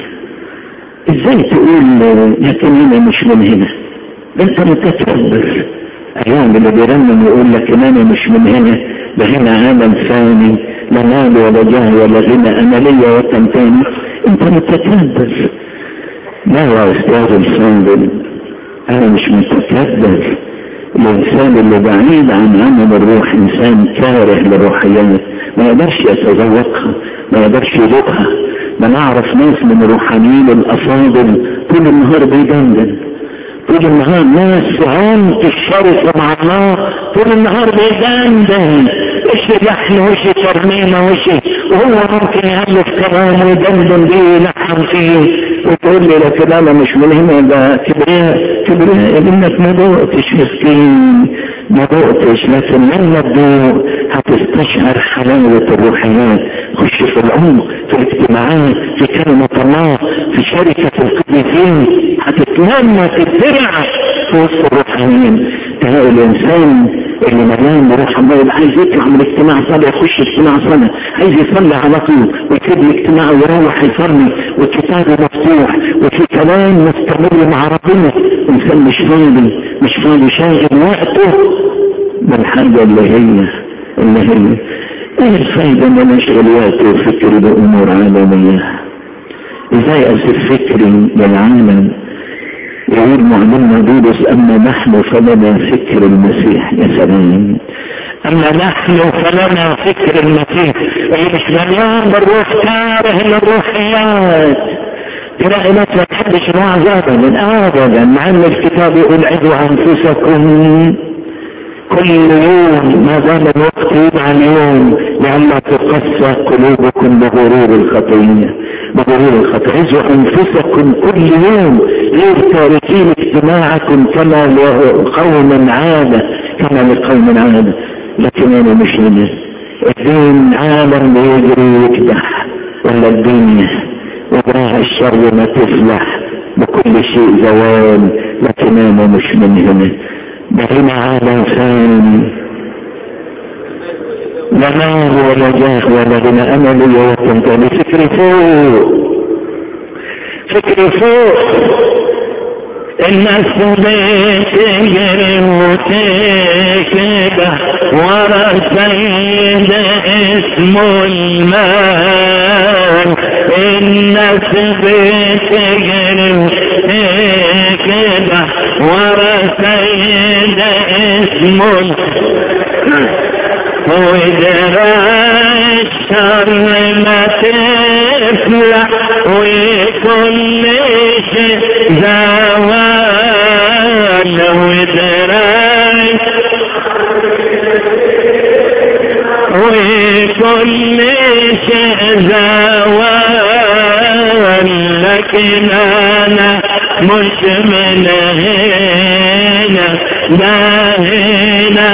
ازاي تقول يا ترميمة مش من هنا ده انت متكبر ايام اللي بيرنم يقول لك ان انا مش من هنا ده هنا عالم ثاني لا مال ولا جاه ولا غنى انا ليا وطن تاني انت متكبر لا يا استاذ الفاضل انا مش متكبر الانسان اللي بعيد عن عمل الروح انسان كاره للروحيات ما يقدرش يتذوقها ما يقدرش يذوقها ما نعرف ناس من الروحانيين الافاضل طول النهار بيدندن طول النهار ناس في عمق الشركة مع الله طول النهار بيدندن ايش لحن وايش ترميمة وايش وهو ممكن يألف كلام ويدندن بيه يلحن فيه وتقول لي لكن انا مش من هنا ده كبرياء كبرياء انك ما دقتش مسكين ما دقتش لكن لما تدوق هتستشعر حلاوة الروحيات خش في العمق في الاجتماعات في كلمة الله في شركة القديسين هتتلمى تتزرع في وسط الروحانيين تلاقي الانسان اللي مليان بروح الله يبقى عايز يطلع من اجتماع صلاة يخش اجتماع صلاة عايز يصلي على طول ويسيب الاجتماع ويروح يصلي والكتاب مفتوح وفي كلام مستمر مع ربنا انسان مش فاضي مش فاضي شاغل وقته بالحاجة اللي هي اللي هي ايه الفايدة ان انا اشغل وقتي وفكري بامور عالمية ازاي اسيب فكري للعالم يقول معلمنا بولس اما نحن فلنا فكر المسيح يا سلام اما نحن فلنا فكر المسيح اللي مش مليان بالروح كاره للروحيات تلاقي ناس ما تحبش الوعظ ابدا ابدا مع ان الكتاب يقول عدوا انفسكم كل يوم ما زال الوقت يدعى اليوم لئلا تقسى قلوبكم بغرور الخطيه بغرور الخطيه عزوا انفسكم كل يوم غير تاركين اجتماعكم كما لقوم عاده كما لقوم عاده لكن انا مش هنا الدين عالم بيجري ويكدح ولا الدنيا وراء الشر ما تفلح بكل شيء زوال لكن انا مش من هنا ده هنا عالم ثاني لا مال ولا جاه ولا غنى انا ليا وطن تاني فكري فوق فكري فوق الناس بتجري وتكده ورا سيد اسمه المال الناس بتجري وتكده ورا سيد اسمه ودراء الشر ما تفلح وكل شيء زوال ودراء وكل شيء زوال لكن انا مش من هنا لا هنا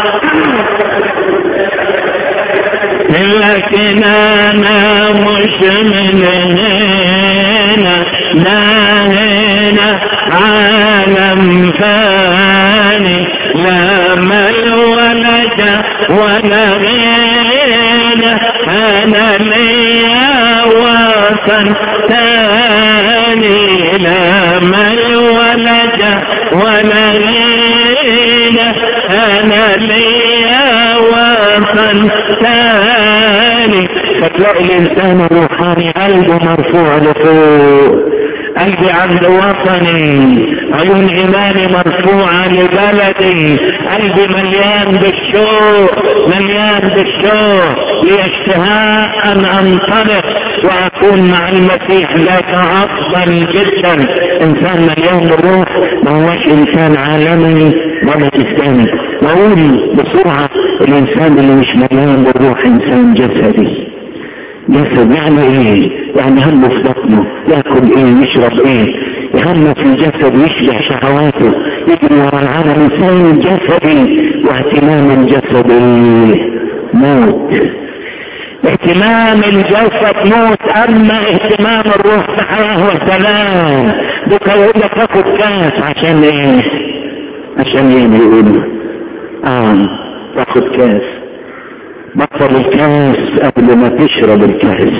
لكن انا مش من هنا لا هنا عالم فاني لا مل ولا جا ولا غنى انا ليا وطن تاني لا مال ولا جاه ولا ليلة أنا ليا وطن ثاني فتلاقي الإنسان الروحاني قلبه مرفوع لفوق قلبي عند وطني عيون ايماني مرفوعة لبلدي قلبي مليان بالشوق مليان بالشوق لي اشتهاء ان انطلق واكون مع المسيح ذاك افضل جدا انسان مليان بالروح ما هوش انسان عالمي ولا اسلامي واقول بسرعة الانسان اللي مش مليان بالروح انسان جسدي جسد يعني ايه يعني همه في بطنه ياكل ايه يشرب ايه همه في الجسد يشبع شهواته يجري ورا العالم انسان جسدي واهتمام الجسد ايه موت اهتمام الجسد موت اما اهتمام الروح بحياه وسلام دوك يقول لك تاخد كاس عشان ايه عشان ايه بيقولوا اه تاخد كاس بطل الكاس قبل ما تشرب الكاس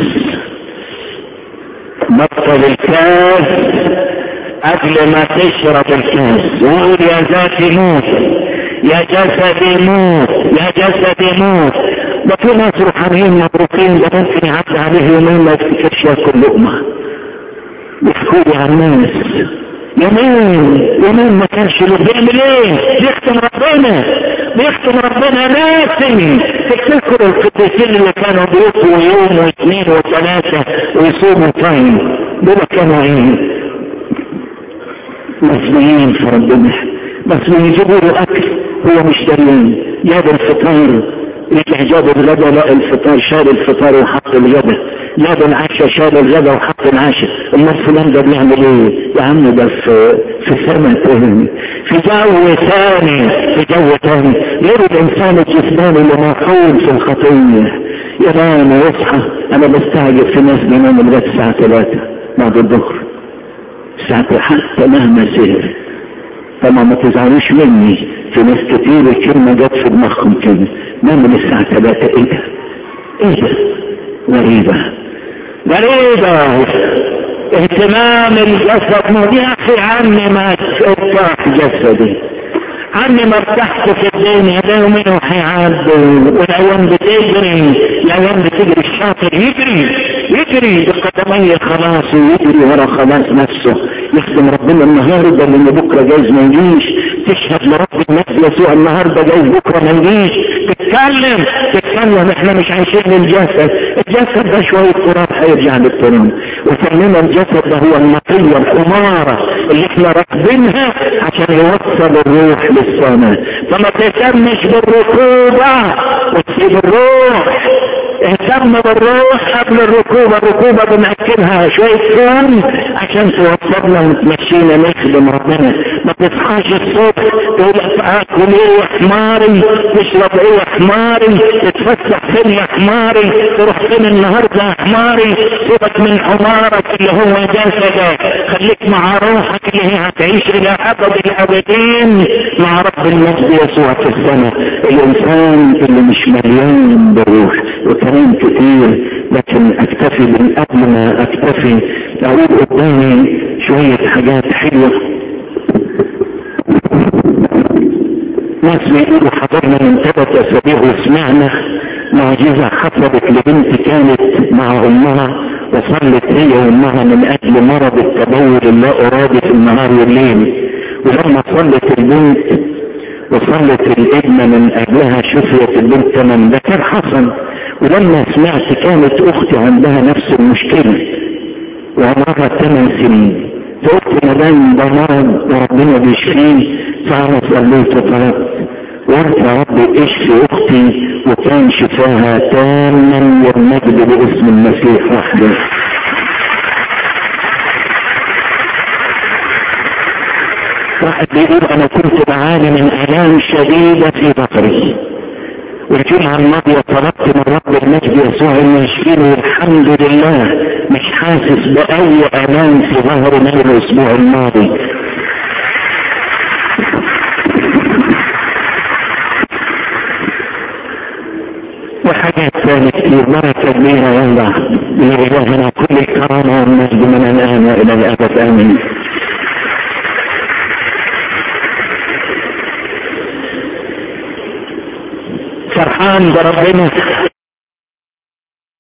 بطل الكاس قبل ما تشرب الكاس وقول يا ذاتي موت يا جسدي موت يا جسدي موت ده في ناس روحانيين مبروكين ده ممكن يعدي عليه يومين ما يفتكرش ياكل لقمه يحكوا لي عن ناس يومين يومين ما كانش له بيعمل ايه بيختم ربنا بيختم ربنا ناسي تفتكروا القديسين اللي كانوا بيصوا يوم واثنين وثلاثة ويصوموا طيب دول كانوا ايه مسؤولين في ربنا بس بيجيبوا له اكل هو مش دريان جاب الفطار رجع جاب الغدا لا الفطار شال الفطار وحط الغدا جاب العشاء شال الغدا وحط العشاء امال فلان ده بيعمل ايه يا عم ده في في سنة تاني في جو ثاني في جو ثاني غير الانسان الجسماني اللي موحول في الخطية ينام ويصحى انا بستعجب في ناس بيناموا لغاية الساعة 3 بعد الظهر الساعة حتى مهما سهر طبعا ما تزعلوش مني في ناس كتير الكلمة جت في دماغهم كده نام من الساعة 3 ايه ده؟ ايه ده؟ غريبة غريبة اهتمام الجسد مو يا اخي عني ما ارتاح جسدي عني ما ارتحت في الدنيا ده يومين وهيعدوا والايام بتجري الايام بتجري الشاطر يجري يجري بقدمي خلاص ويجري ورا خلاص نفسه يخدم ربنا النهارده لان بكره جايز ما يجيش تشهد لرب الناس يسوع النهارده جايز بكره ما يجيش تتكلم تتكلم احنا مش عايشين للجسد الجسد ده شويه تراب هيرجع للتراب وسمينا الجسد ده هو النقيه الحماره اللي احنا راكبينها عشان يوصل الروح للسماء فما تهتمش بالركوبه وتسيب الروح اهتم بالروح قبل الركوبة الركوبة بنأكلها شوية كون عشان توصلنا وتمشينا نخدم ربنا ما تصحاش الصبح تقول اكل ايه يا حماري تشرب ايه يا حماري تتفسح فين يا حماري تروح فين النهارده يا حماري سيبك من حمارك اللي هو جسدك خليك مع روحك اللي هي هتعيش الى ابد الابدين مع رب المجد يسوع في السماء الانسان اللي مش مليان بالروح كلام كتير لكن اكتفي من قبل ما اكتفي اقول قدامي شوية حاجات حلوة ناس بيقولوا حضرنا من ثلاث اسابيع وسمعنا معجزة حصلت لبنت كانت مع امها وصلت هي وامها من اجل مرض التبول اللا ارادي في النهار والليل ولما صلت البنت وصلت الابنة من اجلها شفيت البنت من ده كان حصل ولما سمعت كانت اختي عندها نفس المشكلة وعمرها ثمان سنين فقلت ما دام ده مرض وربنا بيشفيه فانا صليت وطلبت وانت يا رب اشفي اختي وكان شفاها تاما والمجد باسم المسيح وحده واحد بيقول انا كنت بعاني من الام شديده في ظهري والجمعة الماضية طلبت من رب المجد يسوع انه يشفيني الحمد لله مش حاسس بأي أمان في ظهري من الأسبوع الماضي وحاجات ثانية كتير بركة كبيرة والله لإلهنا كل الكرامة والمجد من الآن وإلى الأبد آمين فرحان بربنا